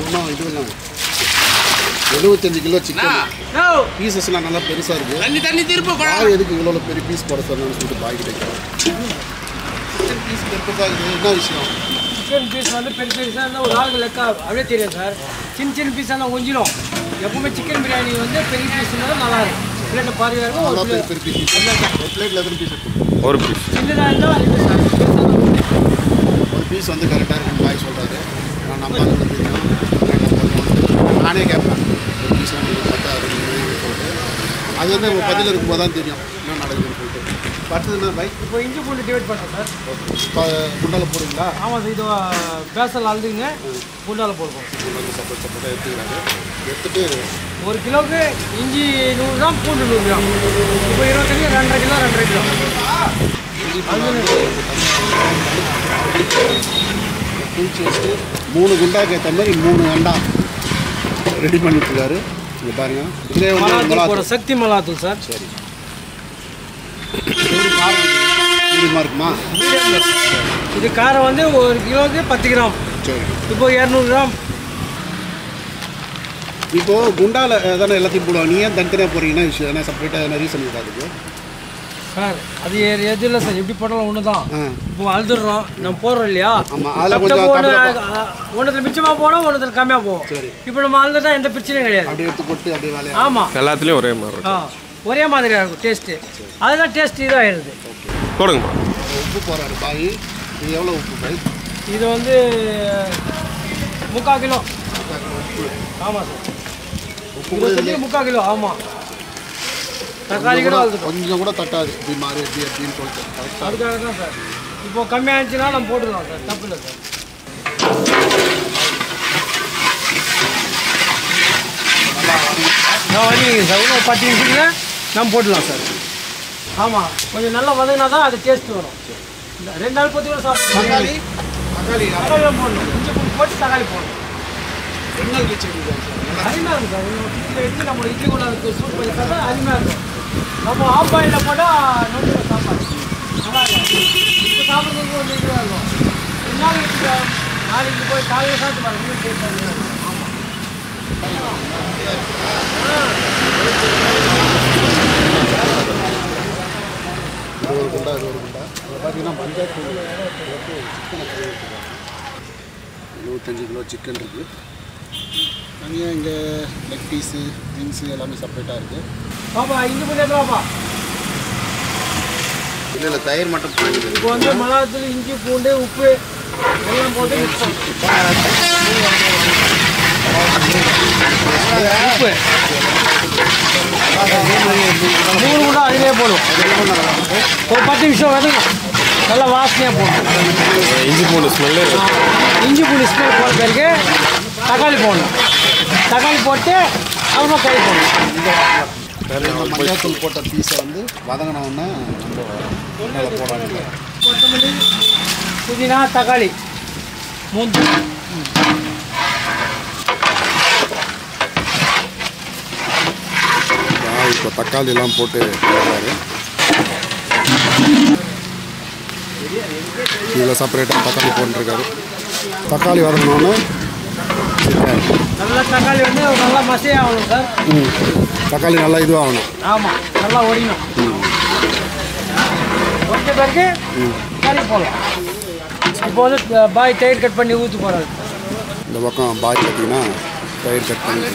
இன்னும் இதுலாம் எழுபத்தஞ்சு கிலோ சிக்கன் பீசஸ்லாம் நல்லா பெருசாக இருக்குது தண்ணி தண்ணி திருப்ப பாய் எதுக்கு இவ்வளோ பெரிய பீஸ் போட சொன்னான்னு சொல்லிட்டு பாய் கிட்ட கேட்குறேன் சிக்கன் பீஸ் பெருசாக இருக்குது என்ன விஷயம் சிக்கன் பீஸ் வந்து பெரிய பெருசாக இருந்தால் ஒரு ஆளுக்கு லெக்கா அப்படியே தெரியும் சார் சின்ன சின்ன பீஸாக இருந்தால் கொஞ்சிடும் எப்பவுமே சிக்கன் பிரியாணி வந்து பெரிய பீஸ் இருந்தால் நல்லா இருக்கும் பிளேட்டில் பாருங்க இருக்கும் நல்லா ஒரு பெரிய பெரிய பீஸ் ஒரு பிளேட்டில் எத்தனை பீஸ் இருக்கும் ஒரு பீஸ் சின்னதாக இருந்தால் அது சார் ஒரு பீஸ் வந்து கரெக்டாக இருக்குன்னு பாய் சொல்கிறாரு நான் நம்ம அதை தெரியும் நானே கேட்பேன் ஒரு பீஸ் வந்து பத்தா இருக்குன்னு சொல்லிட்டு அது வந்து நம்ம பதில் இருக்கும்போது தான் தெரியும் என்ன நடக்குதுன்னு சொல்லிட்டு பத்தது என்ன பாய் இப்போ இஞ்சி பூண்டு டிவைட் பண்ணுறோம் சார் இப்போ குண்டால போடுவீங்களா ஆமாம் சார் இது பேசல் அழுதுங்க பூண்டால போடுவோம் குண்டால சப்போர்ட் சப்போர்ட்டாக எடுத்துக்கிறாரு எடுத்துட்டு ஒரு கிலோவுக்கு இஞ்சி நூறு கிராம் பூண்டு நூறு கிராம் இப்போ இருபத்தஞ்சு ரெண்டரை கிலோ ரெண்டரை கிலோ குளிச்சு வச்சுட்டு மூணு குண்டாக்கு ஏற்ற மாதிரி மூணு அண்டா ரெடி பண்ணிட்டு இருக்காரு இங்கே பாருங்க இதே வந்து மிளகாத்தூள் போட மிளகாத்தூள் சக்தி மிளகாத்தூள் சார் சரி எப்படி காரம் மீடியமாக இருக்குமா இது காரம் வந்து ஒரு கிலோவுக்கு பத்து கிராம் சரி இப்போ இரநூறு கிராம் இப்போ குண்டால தானே எல்லாத்தையும் போடுவாங்க நீ ஏன் தனித்தனியாக போறீங்கன்னா விஷயம் என்ன செப்பரேட்டாக என்ன ரீசன் இருக்கா அதுக்கு சார் அது எ- எது இல்லை சார் எப்படி போட்டாலும் ஒன்று தான் ஆ இப்போ அழுதுடுறோம் நம்ம போடுறோம் இல்லையா ஆமா, அதுல கொஞ்சம் ஒன்று கம்மியா ஒன்றத்தில் மிச்சமாக போனோம் ஒன்றத்தில் கம்மியாக போகும் சரி. இப்போ நம்ம அழுதுட்டா எந்த பிரச்சனையும் கிடையாது அப்படியே எடுத்து போட்டு அப்படியே வேலையா ஆமாம் எல்லாத்துலேயும் ஒரே மாதிரி இருக்கும் ஆ ஒரே மாதிரியாக இருக்கும் டேஸ்ட்டு அதுதான் டேஸ்ட் இதாகிடுது போடுங்க உப்பு போறாரு பாய் இது எவ்வளோ உப்பு பாய் இது வந்து முக்கால் கிலோ ஆமாம் சார் உப்பு கூட இருபத்தஞ்சு முக்கால் கிலோ ஆமாம் தக்காளி கூட அழுதுட்டோம் கொஞ்சம் கூட தட்டாது இப்படி மாறி எப்படி அப்படின்னு சொல்லிட்டு கரெக்டாக அதுக்காக தான் சார் இப்போ கம்மியாகிடுச்சுன்னா நம்ம போட்டுக்கலாம் சார் தப்பு இல்லை சார் நான் வதங்கிங்க சார் இன்னும் ஒரு பத்து நிமிஷத்தில் நம்ம போட்டுடலாம் சார் ஆமாம் கொஞ்சம் நல்லா வதங்கினா தான் அது டேஸ்ட் வரும் இந்த ரெண்டு நாள் பற்றி கூட சாப்பிடலாம் தக்காளி தக்காளி தக்காளி தான் போடணும் இஞ்சி பூண்டு போட்டு தக்காளி போடணும் ரெண்டு நாள் கழிச்சு எப்படி இருக்கும் சார்? அருமையாக இருக்கும் சார் இன்னும் ஃப்ரிட்ஜில் எடுத்து நம்ம இட்லி கூட அதுக்கு சூப் பண்ணி சாப்பிட்டா அருமையாக இருக்கும் நம்ம ஆஃப் பாயில் போட்டால் நொட்டு சாப்பாடு நல்லா இருக்கும் இப்போ சாப்பிட்றதுக்கு கொஞ்சம் இதுவாக இருக்கும் ரெண்டு நாள் வச்சுக்க நாளைக்கு போய் காலையில் சாப்பிட்டு பாருங்க இன்னும் டேஸ்ட்டாக இருக்கும் இது ஒரு குண்டா இது ஒரு குண்டா இதில் பார்த்தீங்கன்னா மஞ்சள் தூள் போட்டு சிக்கனை கழுவி வச்சுருக்காங்க எழுபத்தஞ்சு கிலோ சிக்கன் இருக்குது தனியாக இங்கே லெக் பீஸு விங்ஸு எல்லாமே செப்பரேட்டாக இருக்குது பாப்பா இஞ்சி பூண்டு எடுத்துவாப்பா இல்லை இல்லை தயிர் மட்டும் பாக்கெட் இப்போ வந்து மிளகாத்தூள் இஞ்சி பூண்டு உப்பு எல்லாம் போட்டு மிக்ஸ் பண்ணணும் உப்பு மூணு கூட அதிலே போடும் ஒரு பத்து நிமிஷம் வதங்கும் நல்லா வாசனையாக போடணும் இஞ்சி பூண்டு ஸ்மெல்லே இஞ்சி பூண்டு ஸ்மெல் போட பிறகு தக்காளி போடணும் தக்காளி போட்டு அப்புறமா கோழி போடணும் இந்த மஞ்சள் தூள் போட்ட பீஸை வந்து வதங்கினோடனே நம்ம மேலே போடாங்க கொத்தமல்லி புதினா தக்காளி மூணு இப்போ தக்காளிலாம் போட்டு போடுறாரு இதில் செப்பரேட்டாக தக்காளி போட்டுருக்காரு தக்காளி வதங்கினோடனே சிக்கன் நல்லா தக்காளி வந்து நல்லா மசே ஆகணும் சார் ம் தக்காளி நல்லா இதுவாகணும் ஆமாம் நல்லா ஒடிக்கணும் ஒடிச்ச பிறகு கறி போடலாம் இப்போ வந்து அஹ், பாய் தயிர் கட் பண்ணி ஊற்றி போகிறாரு இந்த பக்கம் பாய் பார்த்தீங்கன்னா தயிர் கட் பண்ணி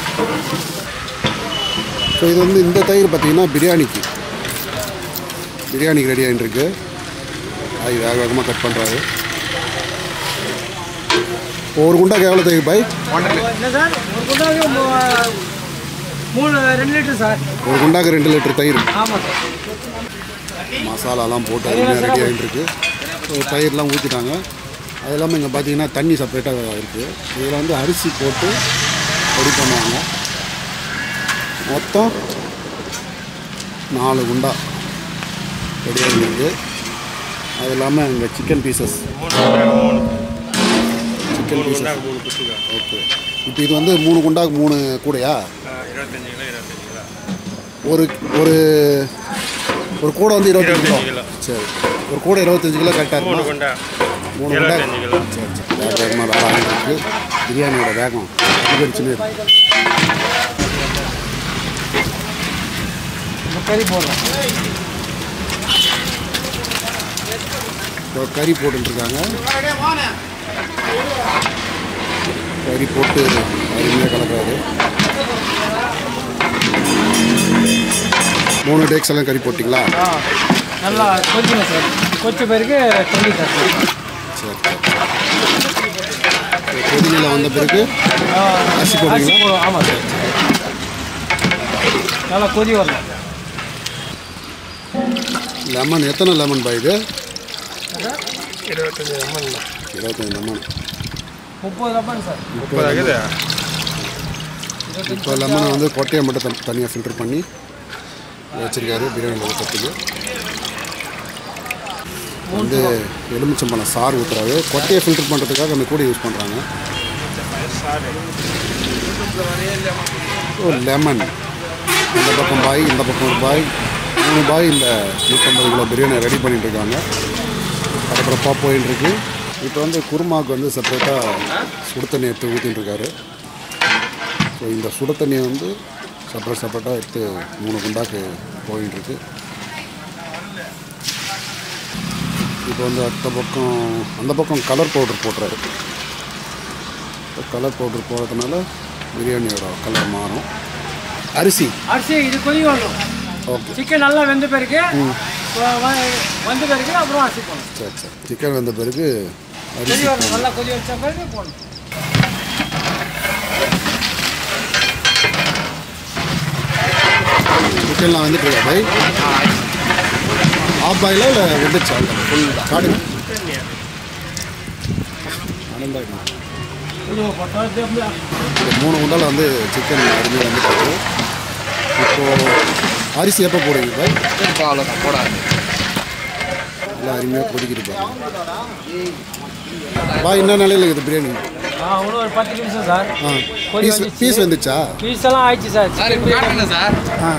ஸோ இது வந்து இந்த தயிர் பார்த்தீங்கன்னா பிரியாணிக்கு பிரியாணிக்கு ரெடி ஆகிட்டுருக்கு அது வேக வேகமாக கட் பண்ணுறாரு ஒரு குண்டாக்கு எவ்வளோ தயிர் பாய் என்ன சார் ஒரு குண்டாக்கு மூ- மூணு ரெண்டு லிட்டர் சார் ஒரு குண்டாக்கு ரெண்டு லிட்டர் தயிர் ஆமாம் சார் மசாலாலாம் போட்டு அருமையாக ரெடி ஆகிட்டுருக்கு ஸோ தயிர்லாம் ஊற்றிட்டாங்க அது இல்லாமல் இங்கே பார்த்தீங்கன்னா தண்ணி செப்பரேட்டாக இருக்குது இதில் வந்து அரிசி போட்டு ரெடி பண்ணுவாங்க மொத்தம் நாலு குண்டா ரெடி ஆகிருக்கு அது இல்லாமல் இங்கே chicken pieces chicken pieces okay இப்போ இது வந்து மூணு குண்டாக்கு மூணு கூடையா ஒரு ஒரு ஒரு கூடை வந்து இருபத்தஞ்சு கிலோ சரி ஒரு கூடை இருபத்தஞ்சு கிலோ கரெக்டாக இருக்குமா மூணு குண்டா சரி சரி வேக வேகமாக வேலை ஆகிட்டு பிரியாணியோட வேகம் அதிகரிச்சுன்னு இருக்கு இந்த கறி போடுறோம் இப்போ கறி போட்டுருக்காங்க கறி போட்டு அருமையாக கலக்கிறாரு மூணு டேக்ஸ் எல்லாம் கறி போட்டிங்களா ஆ நல்லா கொதிக்கணும் சார் கொச்ச பிறகு தண்ணி சார் சரி சரி கொதிநிலை வந்த பிறகு ஆ, அரிசி போடுவீங்களா? அரிசி போடுவோம் ஆமாம் சார் நல்லா கொதி வரணும் லெமன் எத்தனை லெமன் பா இது இருபத்தஞ்சி லெமன் இருபத்தஞ்சு லெமன் முப்பது ரூபாய் சார் முப்பது ஆகுது இப்போ லெமனை வந்து கொட்டையை மட்டும் தன் தனியாக ஃபில்டர் பண்ணி வச்சுருக்காரு பிரியாணியில் ஊற்றுறதுக்கு வந்து எலுமிச்சம்பழம் சாறு ஊற்றுறாரு கொட்டையை ஃபில்டர் பண்ணுறதுக்காக அந்த கூட யூஸ் பண்ணுறாங்க ஓ லெமன் இந்த பக்கம் பாய் இந்த பக்கம் ஒரு பாய் மூணு பாய் இந்த நூற்றம்பது கிலோ பிரியாணி ரெடி பண்ணிட்டு இருக்காங்க பரபரப்பாக போயின்னு இருக்கு இப்போ வந்து குருமாவுக்கு வந்து செப்பரேட்டாக சுடு தண்ணி எடுத்து ஊற்றிட்டு இருக்காரு ஸோ இந்த சுட தண்ணியை வந்து செப்பரேட் செப்பரேட்டாக எடுத்து மூணு குண்டாக்கு போயின்னு இருக்கு இப்போ வந்து அடுத்த பக்கம் அந்த பக்கம் கலர் பவுடர் போட்டுறாரு கலர் பவுடர் போடுறதுனால பிரியாணியோட கலர் மாறும் அரிசி அரிசி இது கொதி வரணும் ஓகே சிக்கன் நல்லா வெந்த பிறகு வ- வ- வந்த பிறகு அப்புறம் அரிசி போடணும் சரி சரி சிக்கன் வந்த பிறகு கொதி அரிசி வரணும் நல்லா கொதி வச்ச பிறகு போடணும் சிக்கன்லாம் வந்துட்டு இருக்கா பை ஆஃப் பாயிலா இல்லை வந்துடுச்சா ஃபுல் காடுங்க அனந்தாயிடும் கொஞ்சம் போட்டோம் திரும்ப இந்த மூணு குண்டால வந்து சிக்கன் அருமையாக வந்துட்டு இப்போது அரிசி எப்போ போடுவீங்க பாய் அவ்வளோதான் போடாது நல்லா அருமையாக கொதிக்கிட்டு பாருங்க பாய் என்ன நிலையில் இருக்குது பிரியாணி ஆ இன்னும் ஒரு பத்து நிமிஷம் சார் ஆ கொதி பீஸ் வந்துச்சு. பீஸ் வந்துச்சா பீஸ் எல்லாம் ஆயிடுச்சு சார் சார் இப்போ காட்டுங்க சார் ஆ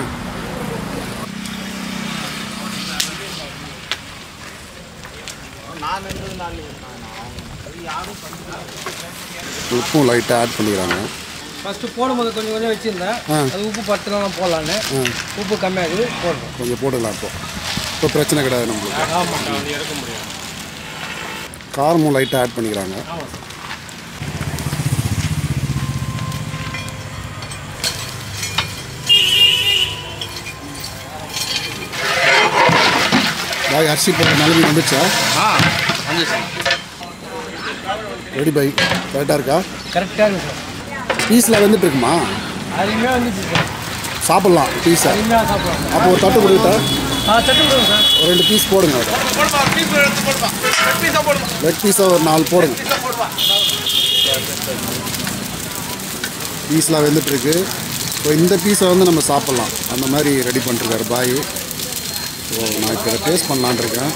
உப்பும் லைட்டாக ஆட் பண்ணிக்கிறாங்க ஃபஸ்ட்டு போடும்போது கொஞ்சம் கொஞ்சம் வச்சுருந்தேன் ஆ. அது உப்பு பத்தலாம் போடலான்னு ஆ உப்பு கம்மியாகுது போடுறோம் கொஞ்சம் போடலாம் இப்போ இப்போ பிரச்சனை கிடையாது நம்மளுக்கு ஆமாம் காரமும் லைட்டாக ஆட் பண்ணிக்கிறாங்க ஆமாம் சார் பாய் அரிசி போடுற நிலைமை வந்துச்சா ஆ வந்துச்சு ரெடி பாய் கரெக்டாக இருக்கா கரெக்டாக இருக்கு சார் பீஸில் வந்துட்டு இருக்குமா அருமையாக வந்துச்சு சார் சாப்பிட்லாம் பீஸை அருமையாக சாப்பிடுவோம் சார் அப்போ ஒரு தட்டு கொடுத்தா ஆ தட்டு விடுவோம் சார் ஒரு ரெண்டு பீஸ் போடுங்க அதை போடுப்பா பீஸ் எடுத்து போடுப்பா பீஸாக போடுப்பா லெக் பீஸாக ஒரு நாலு போடுங்க பீஸாக போடுப்பா பீஸ்லாம் வெந்துட்டு இருக்கு ஸோ இந்த பீஸை வந்து நம்ம சாப்பிட்லாம் அந்த மாதிரி ரெடி பண்ணிருக்காரு பாய் ஸோ நான் இப்போ இதை டேஸ்ட் பண்ணலான்னு இருக்கேன்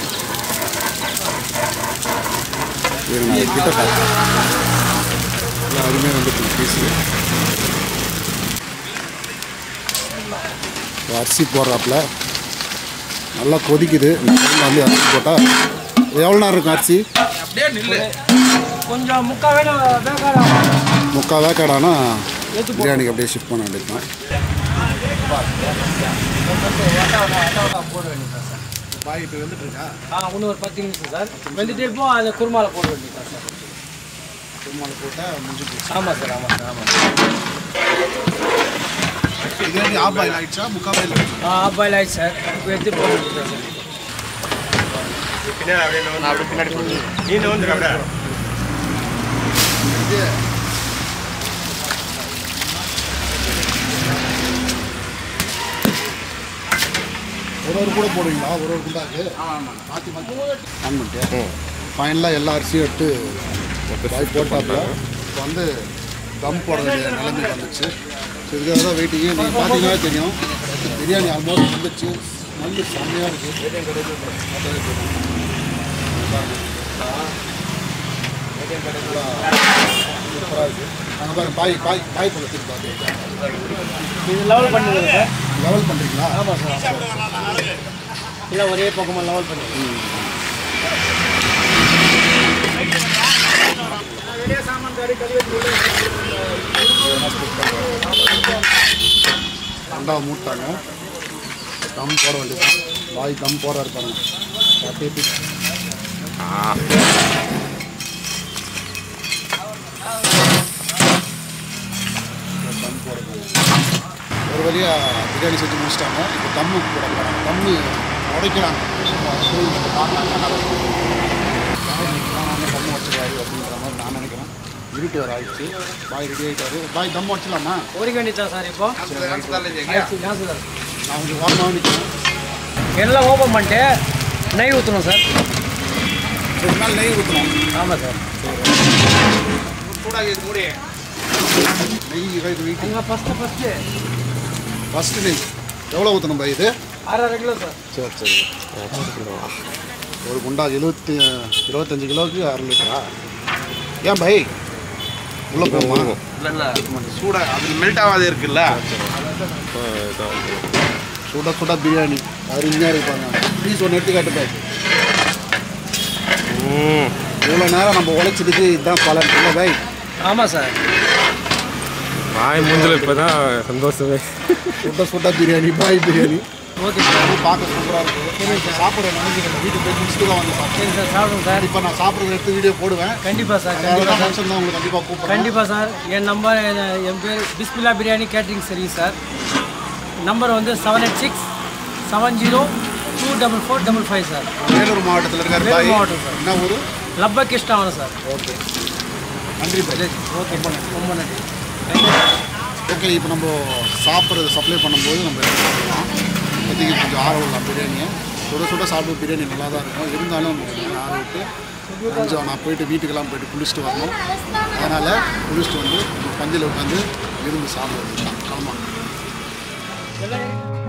இது நான் கிட்ட பார்ப்பேன் நல்லா அருமையாக வந்துட்டு பீஸு அரிசி போடுறாப்புல நல்லா கொதிக்குது இந்த டைமில் வந்து அரிசி போட்டால் எவ்வளோ நேரம் இருக்கும் அரிசி அப்படியே நில்லு கொஞ்சம் முக்கால் வேலை வேக்காடு முக்கால் வேக்காடானா ஏற்று பிரியாணிக்கு அப்படியே ஷிஃப்ட் பண்ண வேண்டியது தான் போட வேண்டியது சார் பாய் இப்போ வந்துட்டு இருக்கா ஆ இன்னும் ஒரு பத்து நிமிஷம் சார் வந்துட்டு இப்போ அந்த குருமால போட வேண்டியது சார் குருமாவில் போட்டால் முடிஞ்சு போச்சு ஆமாம் சார் ஆமாம் சார் ஆமாம் சார் பிரியாணி ஆஃப் பாயில் ஆயிடுச்சா முக்கால் பாயில் ஆயிடுச்சா ஆ பாயில் ஆயிடுச்சு சார் இப்போ எடுத்து போட வேண்டியது சார் பின்னாடி அப்படியே நான் அப்படியே பின்னாடி போடுறேன் நீ வந்து அப்படியே ஒரு ஒரு கூட போடுவீங்களா ஒரு ஒரு குண்டாக்கு மாற்றி மாற்றி ஆன் பண்ணிட்டியா ஃபைனலாக எல்லா அரிசியும் எடுத்து பாய் போட்டாப்புல இப்போ வந்து தம் போட வேண்டிய நிலைமை வந்துச்சு ஸோ இதுக்காக தான் வெயிட்டிங்கு நீங்கள் பார்த்தீங்கன்னா தெரியும் பிரியாணி ஆல்மோஸ்ட் வந்துச்சு நல்ல செம்மையாக இருக்குது சூப்பராக இருக்குது அங்கே பாருங்க பாய் பாய் பாய் போல திருப்பி பார்த்து இது லெவல் பண்ணிடுங்க சார் லெவல் பண்ணுறீங்களா ஆமாம் சார் இல்லை ஒரே பக்கமாக லெவல் பண்ணிடுங்க அண்டாவை மூட்டாங்க தம் போட வேண்டியது வாய் தம் போட இருப்பாங்க அப்படியே பிச்சு. தம் போட போகுது. ஒரு வழியாக பிரியாணி செஞ்சு முடிச்சிட்டாங்க இப்போ தம்மு போட போகிறாங்க தம்மு உடைக்கிறாங்க தம்மு உடச்சிருவாரு அப்படின்ற மாதிரி நான் நினைக்கிறேன் இருட்டு வர ஆயிடுச்சு பாய் ரெடி ஆகிட்டாரு பாய் தம் உடச்சிடலாமா உரிக்க வேண்டியதா சார் இப்போ ஆயிடுச்சு, கேஸ் சார் நான் கொஞ்சம் ஓரமாக நிற்கிறேன் எல்லாம் ஓப்பன் பண்ணிட்டு நெய் ஊற்றணும் சார் ரெண்டு நாள் நெய் ஊற்றணும் ஆமாம் சார் சூடாகி மூடி நெய் இது வீட்டு அங்கே ஃபஸ்ட்டு ஃபஸ்ட்டு ஃபஸ்ட்டு நெய் எவ்வளோ ஊற்றணும் பாய் இது அரை கிலோ சார் சரி சரி ஒரு குண்டா எழுபத்தி இருபத்தஞ்சு கிலோவுக்கு அரை லிட்டரா ஏன் பை உள்ளே போகுமா இல்லை இல்லை சூடாக அது மெல்ட் ஆகாது இருக்குல்ல சுட சுட பிரியாணி அருமையாக இருப்பாங்க ப்ளீஸ் ஒன்று எடுத்து காட்டு பாய் இவ்வளோ நேரம் நம்ம உழைச்சதுக்கு இதுதான் பலன் இல்லை பாய் ஆமாம் சார் வாய் மூஞ்சில் இப்போ தான் சந்தோஷமே சுட சுட பிரியாணி பாய் பிரியாணி ஓகே சார் அது பார்க்க சூப்பராக இருக்குது சாப்பிட்ற நினைக்கிறேன் வீட்டுக்கு போய் முடிச்சுட்டு தான் வந்து சாப்பிட்டேன் சரி சார் சாப்பிடுங்க சார் இப்போ நான் சாப்பிட்றத எடுத்து வீடியோ போடுவேன் கண்டிப்பாக சார் அதாவது கண்டிப்பாக சார் ஃபங்க்ஷன் தான் உங்களுக்கு கண்டிப்பாக கூப்பிட்றேன் கண்டிப்பாக சார் என் நம்பர் என் பேர் Bismillah biryani catering service sir number வந்து seven eight six seven zero two double four double five sir Vellore மாவட்டத்தில் இருக்கார் வேலூர் பாய் மாவட்டம் சார். என்ன ஊர் லப்ப கிருஷ்ணாவனம் சார் ஓகே நன்றி பாய் ஓகே ரொம்ப நன்றி ஓகே இப்போ நம்ம சாப்பிட்றது சப்ளை பண்ணும்போது நம்ம எடுத்து சாப்பிடலாம் இப்போதைக்கு கொஞ்சம் ஆற விடலாம் பிரியாணியை சுட சுட சாப்பிட பிரியாணி நல்லா தான் இருக்கும் இருந்தாலும் நம்ம கொஞ்சம் ஆற விட்டு கொஞ்சம் நான் போயிட்டு வீட்டுக்கெல்லாம் போயிட்டு குளிச்சுட்டு வரணும் அதனால் குளிச்சுட்டு வந்து பந்தில் உட்காந்து இருந்து சாப்பிட வச்சுக்கலாம் ஆமாம் எல்லாம்